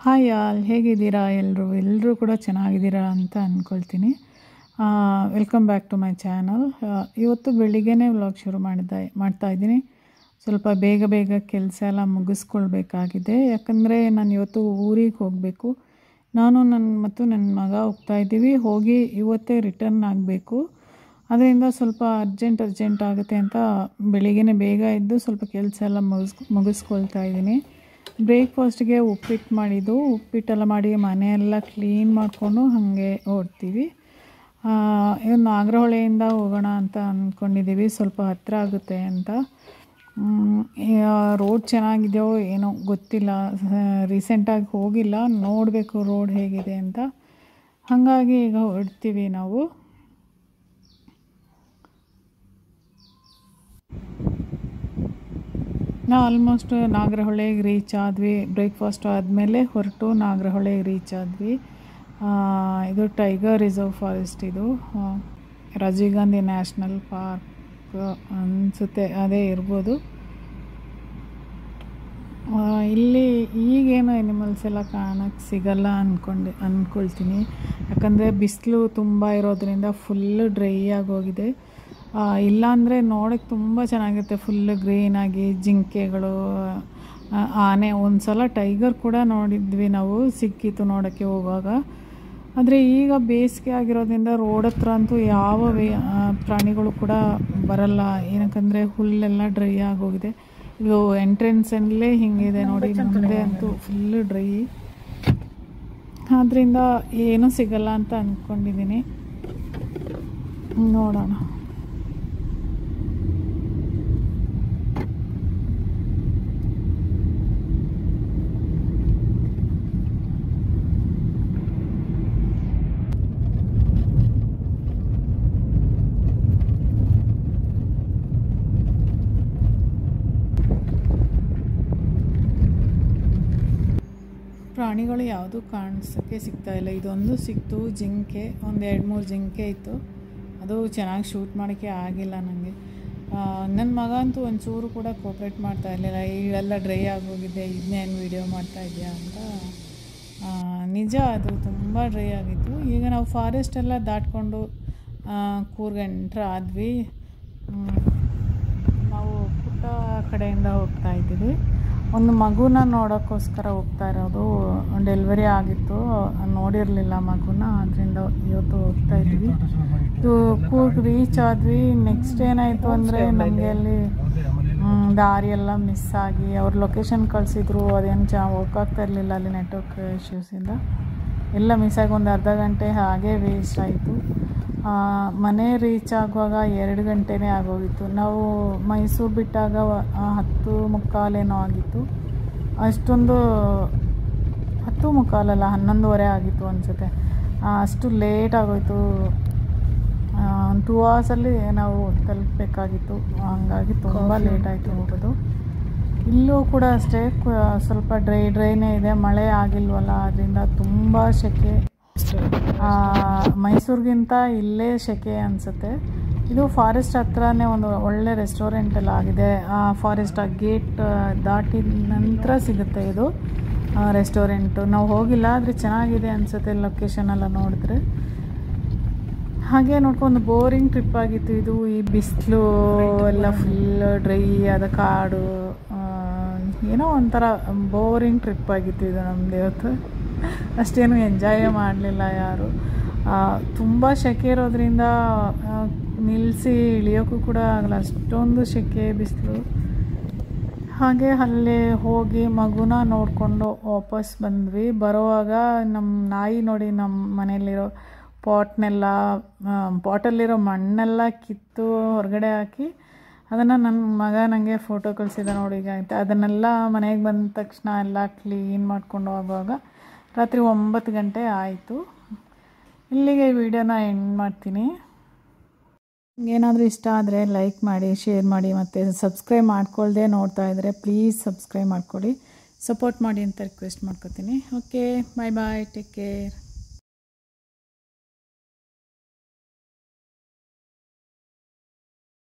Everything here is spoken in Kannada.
ಹಾಯ್ ಆಲ್ ಹೇಗಿದ್ದೀರಾ ಎಲ್ಲರೂ ಎಲ್ಲರೂ ಕೂಡ ಚೆನ್ನಾಗಿದ್ದೀರಾ ಅಂತ ಅಂದ್ಕೊಳ್ತೀನಿ welcome back to my channel ಇವತ್ತು ಬೆಳಿಗ್ಗೆನೇ ವ್ಲಾಗ್ ಶುರು ಮಾಡಿದ್ದೆ ಮಾಡ್ತಾ ಇದ್ದೀನಿ ಸ್ವಲ್ಪ ಬೇಗ ಬೇಗ ಕೆಲಸ ಎಲ್ಲ ಮುಗಿಸ್ಕೊಳ್ಬೇಕಾಗಿದೆ ಯಾಕಂದರೆ ನಾನು ಇವತ್ತು ಊರಿಗೆ ಹೋಗಬೇಕು ನಾನು ನನ್ನ ಮತ್ತು ನನ್ನ ಮಗ ಹೋಗ್ತಾ ಇದ್ದೀವಿ ಹೋಗಿ ಇವತ್ತೇ ರಿಟರ್ನ್ ಆಗಬೇಕು ಅದರಿಂದ ಸ್ವಲ್ಪ ಅರ್ಜೆಂಟ್ ಅರ್ಜೆಂಟ್ ಆಗುತ್ತೆ ಅಂತ ಬೆಳಿಗ್ಗೆನೇ ಬೇಗ ಎದ್ದು ಸ್ವಲ್ಪ ಕೆಲಸ ಎಲ್ಲ ಮುಗಿಸ್ ಮುಗಿಸ್ಕೊಳ್ತಾ ಇದ್ದೀನಿ ಬ್ರೇಕ್ಫಾಸ್ಟ್ಗೆ ಉಪ್ಪಿಟ್ಟು ಮಾಡಿದ್ದು ಉಪ್ಪಿಟ್ಟೆಲ್ಲ ಮಾಡಿ ಮನೆಯೆಲ್ಲ ಕ್ಲೀನ್ ಮಾಡಿಕೊಂಡು ಹಾಗೆ ಹೊರಡ್ತೀವಿ ಇವತ್ತು ನಾಗರಹೊಳೆಯಿಂದ ಹೋಗೋಣ ಅಂತ ಅಂದ್ಕೊಂಡಿದ್ದೀವಿ ಸ್ವಲ್ಪ ಹತ್ತಿರ ಆಗುತ್ತೆ ಅಂತ ರೋಡ್ ಚೆನ್ನಾಗಿದೆಯೋ ಏನೋ ಗೊತ್ತಿಲ್ಲ ರೀಸೆಂಟಾಗಿ ಹೋಗಿಲ್ಲ ನೋಡಬೇಕು ರೋಡ್ ಹೇಗಿದೆ ಅಂತ ಹಾಗಾಗಿ ಈಗ ಹೊರಡ್ತೀವಿ ನಾವು ನಾವು ಆಲ್ಮೋಸ್ಟ್ ನಾಗರಹೊಳೆಗೆ ರೀಚ್ ಆದ್ವಿ ಬ್ರೇಕ್ಫಾಸ್ಟ್ ಆದಮೇಲೆ ಹೊರಟು ನಾಗರಹೊಳೆಗೆ ರೀಚ್ ಆದ್ವಿ ಇದು ಟೈಗರ್ ರಿಸರ್ವ್ ಫಾರೆಸ್ಟ್ ಇದು ರಾಜೀವ್ ಗಾಂಧಿ ನ್ಯಾಷನಲ್ ಪಾರ್ಕ್ ಅನಿಸುತ್ತೆ ಅದೇ ಇರ್ಬೋದು ಇಲ್ಲಿ ಈಗೇನು ಎನಿಮಲ್ಸ್ ಎಲ್ಲ ಕಾಣಕ್ಕೆ ಸಿಗಲ್ಲ ಅಂದ್ಕೊಂಡು ಅಂದ್ಕೊಳ್ತೀನಿ ಯಾಕಂದರೆ ಬಿಸಿಲು ತುಂಬ ಇರೋದ್ರಿಂದ ಫುಲ್ಲು ಡ್ರೈ ಆಗೋಗಿದೆ ಇಲ್ಲಾಂದರೆ ನೋಡೋಕ್ಕೆ ತುಂಬ ಚೆನ್ನಾಗಿರುತ್ತೆ ಫುಲ್ಲು ಗ್ರೀನಾಗಿ ಜಿಂಕೆಗಳು ಆನೆ ಒಂದು ಸಲ ಟೈಗರ್ ಕೂಡ ನೋಡಿದ್ವಿ ನಾವು ಸಿಕ್ಕಿತ್ತು ನೋಡೋಕ್ಕೆ ಹೋಗುವಾಗ ಆದರೆ ಈಗ ಬೇಸಿಗೆ ಆಗಿರೋದ್ರಿಂದ ರೋಡ್ ಹತ್ರ ಅಂತೂ ಯಾವ ಪ್ರಾಣಿಗಳು ಕೂಡ ಬರಲ್ಲ ಏನಕ್ಕಂದರೆ ಹುಲ್ಲೆಲ್ಲ ಡ್ರೈ ಆಗೋಗಿದೆ ಇದು ಎಂಟ್ರೆನ್ಸಲ್ಲೇ ಹಿಂಗಿದೆ ನೋಡಿ ಮುಂದೆ ಅಂತೂ ಫುಲ್ಲು ಡ್ರೈ ಆದ್ದರಿಂದ ಏನೂ ಸಿಗಲ್ಲ ಅಂತ ಅಂದ್ಕೊಂಡಿದ್ದೀನಿ ನೋಡೋಣ ಪ್ರಾಣಿಗಳು ಯಾವುದೂ ಕಾಣಿಸೋಕ್ಕೆ ಸಿಗ್ತಾ ಇಲ್ಲ ಇದೊಂದು ಸಿಕ್ತು ಜಿಂಕೆ ಒಂದು ಎರಡು ಮೂರು ಜಿಂಕೆ ಇತ್ತು ಅದು ಚೆನ್ನಾಗಿ ಶೂಟ್ ಮಾಡೋಕ್ಕೆ ಆಗಿಲ್ಲ ನನಗೆ ನನ್ನ ಮಗ ಅಂತೂ ಒಂಚೂರು ಕೂಡ ಕೋಪ್ರೇಟ್ ಮಾಡ್ತಾ ಇರಲಿಲ್ಲ ಈಗೆಲ್ಲ ಡ್ರೈ ಆಗೋಗಿದೆ ಇದನ್ನೇನು ವೀಡಿಯೋ ಮಾಡ್ತಾ ಇದೆಯಾ ಅಂತ ನಿಜ ಅದು ತುಂಬ ಡ್ರೈ ಆಗಿತ್ತು ಈಗ ನಾವು ಫಾರೆಸ್ಟ್ ಎಲ್ಲ ದಾಟ್ಕೊಂಡು ಕೂರ್ಗೆ ಎಂಟ್ರ್ ಆದ್ವಿ ನಾವು ಪುಟ್ಟ ಕಡೆಯಿಂದ ಹೋಗ್ತಾ ಇದ್ದೀವಿ ಒಂದು ಮಗುನ ನೋಡೋಕ್ಕೋಸ್ಕರ ಹೋಗ್ತಾ ಇರೋದು ಡೆಲಿವರಿ ಆಗಿತ್ತು ನೋಡಿರಲಿಲ್ಲ ಮಗುನ ಅದರಿಂದ ಇವತ್ತು ಹೋಗ್ತಾ ಇದ್ವಿ ಇದು ಕೂರ್ಗ್ ರೀಚ್ ಆದ್ವಿ ನೆಕ್ಸ್ಟ್ ಏನಾಯಿತು ಅಂದರೆ ನಮಗೆ ಅಲ್ಲಿ ದಾರಿ ಎಲ್ಲ ಮಿಸ್ ಆಗಿ ಅವ್ರ ಲೊಕೇಶನ್ ಕಳಿಸಿದ್ರು ಅದೇನು ಚ ಹೋಗೋಕ್ಕಾಗ್ತಾ ಇರಲಿಲ್ಲ ಅಲ್ಲಿ ನೆಟ್ವರ್ಕ್ ಇಶ್ಯೂಸಿಂದ ಎಲ್ಲ ಮಿಸ್ ಆಗಿ ಒಂದು ಅರ್ಧ ಗಂಟೆ ಹಾಗೆ ವೇಸ್ಟ್ ಆಯಿತು ಮನೆ ರೀಚ್ ಆಗುವಾಗ ಎರಡು ಗಂಟೆನೇ ಆಗೋಗಿತ್ತು ನಾವು ಮೈಸೂರು ಬಿಟ್ಟಾಗ ಹತ್ತು ಮುಕ್ಕಾಲೇನೋ ಆಗಿತ್ತು ಅಷ್ಟೊಂದು ಹತ್ತು ಮುಕ್ಕಾಲಲ್ಲ ಹನ್ನೊಂದುವರೆ ಆಗಿತ್ತು ಅನಿಸುತ್ತೆ ಅಷ್ಟು ಲೇಟ್ ಆಗೋಯ್ತು ಟೂ ಅವರ್ಸಲ್ಲಿ ನಾವು ತಲುಪಬೇಕಾಗಿತ್ತು ಹಂಗಾಗಿ ತುಂಬ ಲೇಟ್ ಆಯಿತು ಹೋಗೋದು ಇಲ್ಲೂ ಕೂಡ ಅಷ್ಟೇ ಸ್ವಲ್ಪ ಡ್ರೈ ಡ್ರೈನೇ ಇದೆ ಮಳೆ ಆಗಿಲ್ವಲ್ಲ ಅದರಿಂದ ತುಂಬ ಸೆಕೆ ಮೈಸೂರಿಗಿಂತ ಇಲ್ಲೇ ಸೆಕೆ ಅನಿಸುತ್ತೆ ಇದು ಫಾರೆಸ್ಟ್ ಹತ್ರನೇ ಒಂದು ಒಳ್ಳೆ ರೆಸ್ಟೋರೆಂಟ್ ಎಲ್ಲ ಆಗಿದೆ ಆ ಫಾರೆಸ್ಟ್ ಆ ಗೇಟ್ ದಾಟಿದ ನಂತರ ಸಿಗುತ್ತೆ ಇದು ರೆಸ್ಟೋರೆಂಟು ನಾವು ಹೋಗಿಲ್ಲ ಆದರೆ ಚೆನ್ನಾಗಿದೆ ಅನಿಸುತ್ತೆ ಲೊಕೇಶನ್ ಎಲ್ಲ ನೋಡಿದ್ರೆ ಹಾಗೆ ನೋಡ್ಕೊಂಡು ಬೋರಿಂಗ್ ಟ್ರಿಪ್ ಆಗಿತ್ತು ಇದು ಈ ಬಿಸಿಲು ಎಲ್ಲ ಫುಲ್ ಡ್ರೈ ಆದ ಕಾಡು ಏನೋ ಒಂಥರ ಬೋರಿಂಗ್ ಟ್ರಿಪ್ ಆಗಿತ್ತು ಇದು ನಮ್ಮದು ಇವತ್ತು ಅಷ್ಟೇನು ಎಂಜಾಯೇ ಮಾಡಲಿಲ್ಲ ಯಾರು ತುಂಬ ಸೆಕೆ ಇರೋದ್ರಿಂದ ನಿಲ್ಲಿಸಿ ಇಳಿಯೋಕ್ಕೂ ಕೂಡ ಆಗಲ್ಲ ಅಷ್ಟೊಂದು ಸೆಕೆ ಬಿಸಿಲು ಹಾಗೆ ಅಲ್ಲೇ ಹೋಗಿ ಮಗುನ ನೋಡಿಕೊಂಡು ವಾಪಸ್ ಬಂದ್ವಿ ಬರೋವಾಗ ನಮ್ಮ ನಾಯಿ ನೋಡಿ ನಮ್ಮ ಮನೆಯಲ್ಲಿರೋ ಪಾಟ್ನೆಲ್ಲ ಪಾಟಲ್ಲಿರೋ ಮಣ್ಣೆಲ್ಲ ಕಿತ್ತು ಹೊರಗಡೆ ಹಾಕಿ ಅದನ್ನು ನನ್ನ ಮಗ ನನಗೆ ಫೋಟೋ ಕಳಿಸಿದ ನೋಡಿ ಈಗ ಆಯ್ತು ಅದನ್ನೆಲ್ಲ ಮನೆಗೆ ಬಂದ ತಕ್ಷಣ ಎಲ್ಲ ಕ್ಲೀನ್ ಮಾಡ್ಕೊಂಡು ಹೋಗುವಾಗ ರಾತ್ರಿ ಒಂಬತ್ತು ಗಂಟೆ ಆಯಿತು ಇಲ್ಲಿಗೆ ಈ ವಿಡಿಯೋನ ಎಂಡ್ ಮಾಡ್ತೀನಿ ಏನಾದರೂ ಇಷ್ಟ ಆದರೆ ಲೈಕ್ ಮಾಡಿ ಶೇರ್ ಮಾಡಿ ಮತ್ತು ಸಬ್ಸ್ಕ್ರೈಬ್ ಮಾಡ್ಕೊಳ್ದೆ ನೋಡ್ತಾ ಇದ್ದರೆ ಪ್ಲೀಸ್ ಸಬ್ಸ್ಕ್ರೈಬ್ ಮಾಡ್ಕೊಳ್ಳಿ ಸಪೋರ್ಟ್ ಮಾಡಿ ಅಂತ ರಿಕ್ವೆಸ್ಟ್ ಮಾಡ್ಕೊತೀನಿ okay bye bye take care